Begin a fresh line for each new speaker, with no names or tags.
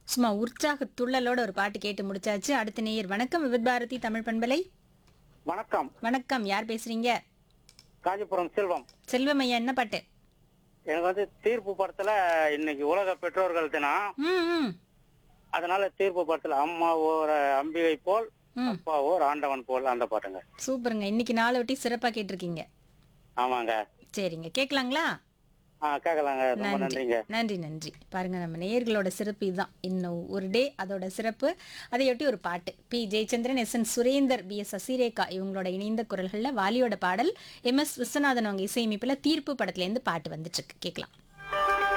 சும்மா உற்சாக துள்ளலோட ஒரு பாட்டு கேட்டு முடிச்சாச்சு அடுத்த நேயர் வணக்கம் விவித் பாரதி தமிழ் பண்பலை
வணக்கம்
வணக்கம் யார் பேசுறீங்க
காஞ்சிபுரம் செல்வம்
செல்வம் ஐயா என்ன பாட்டு
எனக்கு வந்து தீர்ப்பு படத்துல இன்னைக்கு உலக பெற்றோர்கள் தினம்
ம் ம்
அதனால தீர்ப்பு படத்துல அம்மா ஓர் அம்பிகை போல்
ம்.
அப்பா ஓர் ஆண்டவன் போல் அந்த பாட்டுங்க
சூப்பருங்க இன்னைக்கு நாளை ஒட்டி சிறப்பா கேட்டிருக்கீங்க
ஆமாங்க
சரிங்க கேட்கலாங்களா
ஆ கேட்கலாங்க ரொம்ப
நன்றி
நன்றிங்க
நன்றி நன்றி பாருங்க நம்ம நேயர்களோட சிறப்பு இதுதான் இன்னும் ஒரு டே அதோட சிறப்பு அதையொட்டி ஒரு பாட்டு P Jayachandran S N Surender P S Sasirekha இவங்களோட இணைந்த குரல்கள்ல வாலியோட பாடல் எம் எஸ் விஸ்வநாதன் அவங்க இசையமைப்புல தீர்ப்பு படத்துல இருந்து பாட்டு வந்துட்டு இருக்கு கேட்கலாம்